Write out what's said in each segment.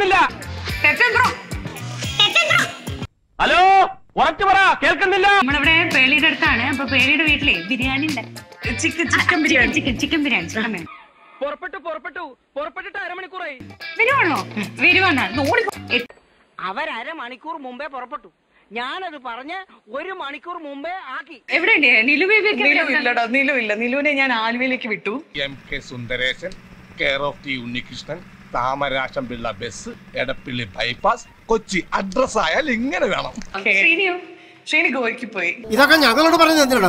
കേൾക്കുന്നില്ല ഹലോ ഉറച്ചു പറ കേൾക്കുന്നില്ല നമ്മളിവിടെ പേളിയുടെ അടുത്താണ് അപ്പൊ പേളിയുടെ വീട്ടിലെ biryani chicken chicken biryani chicken chicken biryani chicken biryani പുറപ്പെട്ടു പുറപ്പെട്ടു പുറപ്പെട്ടിട്ട് അരമണിക്കൂറായി വരുവാണോ വരുവാന്നാ ഓടി അവരര മണിക്കൂർ മുമ്പേ പുറപ്പെട്ടു ഞാനത് പറഞ്ഞ് ഒരു മണിക്കൂർ മുമ്പേ ആക്കി എവിടെയുണ്ട് നിലു ബേബിയൊക്കെ നിലു എവിടെയാ? ഇല്ലടാ നിലു ഇല്ല നിലുവിനെ ഞാൻ ആലുവയിലേക്ക് വിട്ടു M K Sundaresan care of T Unnikrishnan Thamarasham Pillai bus Edappally bypass Kochi address ആയാൽ ഇങ്ങനെ വേണം ശ്രീനിയോ ശ്രീനി ഗോവയ്ക്ക് പോയി ഇതൊക്കെ ഞങ്ങളോട് പറഞ്ഞത് എന്തിനാ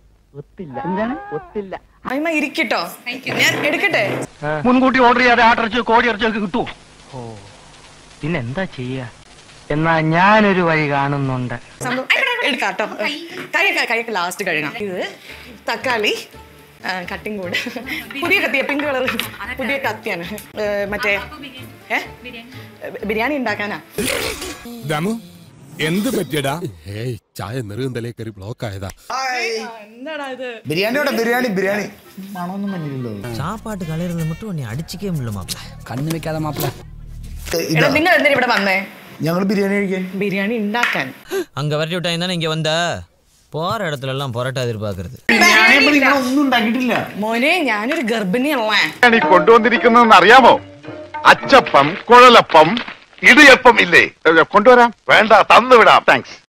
അമ്മ ഇരിക്കട്ടോ ഞാൻ എടുക്കട്ടെ മുൻകൂട്ടി ഓർഡർ ചെയ്യാതെ ആട്ടിറച്ചോ കോഴി ഇറച്ചിയൊക്കെ കിട്ടുമോ ഓ പിന്നെന്താ ചെയ്യാ എന്നാ ഞാനൊരു വഴി കാണുന്നുണ്ട് സംഭവം എടുക്കാട്ടോ കൈയൊക്കെ കൈയൊക്കെ ലാസ്റ്റ് കഴുകാം ഇത് തക്കാളി കട്ടിങ് കൂടെ പുതിയ കത്തിയ പിങ്ക് കളർ പുതിയ കത്തിയാണ് ഏ, മറ്റേ ഏ ബിരിയാണി ഉണ്ടാക്കാനാ ദമു എന്ത് പറ്റിയടാ ഏയ് ചായ നെറുകന്തലേ കയറി ബ്ലോക്ക് ആയതാ എന്താടാ ഇത് ബിരിയാണിയോടെ ബിരിയാണി ബിരിയാണി சாப்பாட்டு கலையிறது மட்டும் நீ அடிச்சுக்கவே முடியல மாப்ள കണ്ണു വെക്കാതെ മാപ്പിള എടാ നിങ്ങൾ എന്തിനാ ഇവിടെ വന്നേ ഞങ്ങൾ ബിരിയാണി കഴിക്കാൻ ബിരിയാണി ഉണ്ടാക്കാൻ அங்க விரட்டி விட்டாங்க தானே இங்க வந்த போற இடத்துல எல்லாம் பொரோட்டா எதிர்பார்க்கறது ഒന്നും ഉണ്ടാക്കിയിട്ടില്ല മോനെ ഞാനൊരു ഗർഭിണിയുള്ള ഈ കൊണ്ടുവന്നിരിക്കുന്നതെന്ന് അറിയാമോ അച്ചപ്പം കുഴലപ്പം ഇടിയപ്പം ഇല്ലേ കൊണ്ടുവരാം വേണ്ട തന്നുവിടാം താങ്ക്സ്